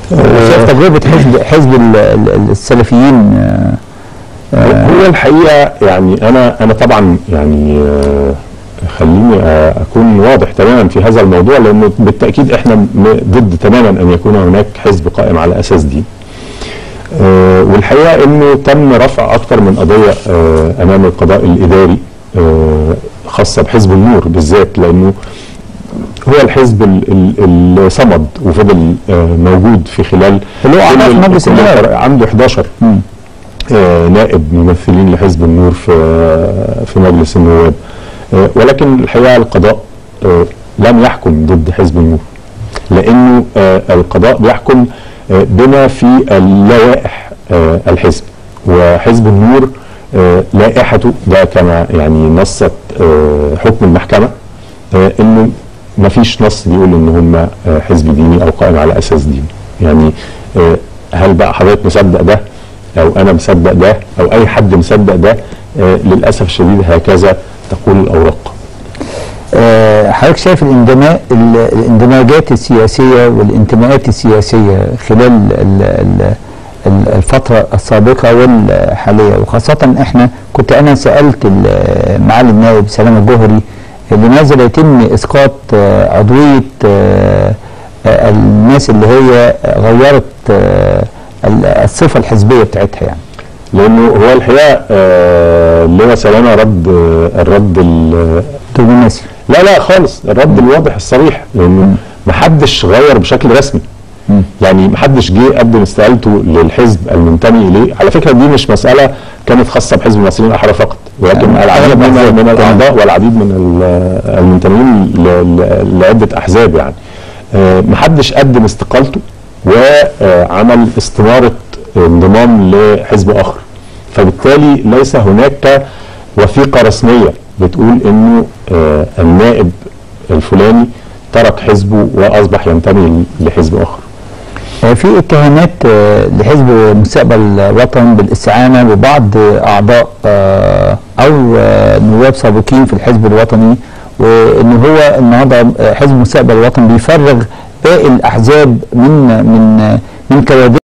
شايف تجربه حزب حزب ال- ال- السلفيين آه، آه، هو الحقيقه يعني انا انا طبعا يعني آه، خليني آه، اكون واضح تماما في هذا الموضوع لانه بالتاكيد احنا م- ضد تماما ان يكون هناك حزب قائم على اساس دين. آه، والحقيقه انه تم رفع اكثر من قضيه آه، امام القضاء الاداري آه، خاصه بحزب النور بالذات لانه هو الحزب ال- ال- اللي صمد وفضل آه، موجود في خلال اللي هو أعضاء كل في ال- مجلس كل النواب. الفرق. عنده 11 مم. آه، نائب ممثلين لحزب النور في في مجلس النواب آه، ولكن الحقيقه القضاء آه، لم يحكم ضد حزب النور لانه آه، القضاء بيحكم آه، بما في اللوائح آه، الحزب وحزب النور آه، لائحته ده كما يعني نصت آه، حكم المحكمه آه، انه ما فيش نص بيقول ان هم آه، حزب ديني او قائم على اساس ديني يعني آه، هل بقى حضرتك مصدق ده او انا مصدق ده او اي حد مصدق ده آه، للاسف الشديد هكذا تقول الاوراق آه، حضرتك شايف الاندماء ال- الاندماجات السياسيه والانتماءات السياسيه خلال ال- ال- ال- الفتره السابقه والحاليه وخاصه احنا كنت انا سالت ال- معالي النائب سلام الجوهري لماذا لا يتم اسقاط آه، عضويه آه، آه، الناس اللي هي غيرت آه، ال- الصفه الحزبيه بتاعتها يعني لانه هو الحقيقه آه، اللواء سلامه رد آه، الرد ال- دبلوماسي لا لا خالص الرد الواضح الصريح لانه محدش غير بشكل رسمي مم. يعني محدش جه قدم استقالته للحزب المنتمي اليه على فكره دي مش مساله كانت خاصه بحزب المصريين الاحرار فقط ولكن يعني العديد أغلب من, الأحزاب. من تمام. الاعضاء والعديد من ال- المنتمين ل- ل- لعده احزاب يعني آه، محدش قدم استقالته وعمل استماره انضمام لحزب اخر فبالتالي ليس هناك وثيقه رسميه بتقول انه آه، النائب الفلاني ترك حزبه واصبح ينتمي لحزب اخر آه، في اتهامات آه، لحزب مستقبل وطن بالاستعانه ببعض آه، اعضاء آه، او آه، نواب سابقين في الحزب الوطني وان هو النهارده آه، حزب مستقبل الوطن بيفرغ باقي الاحزاب من من من كوادر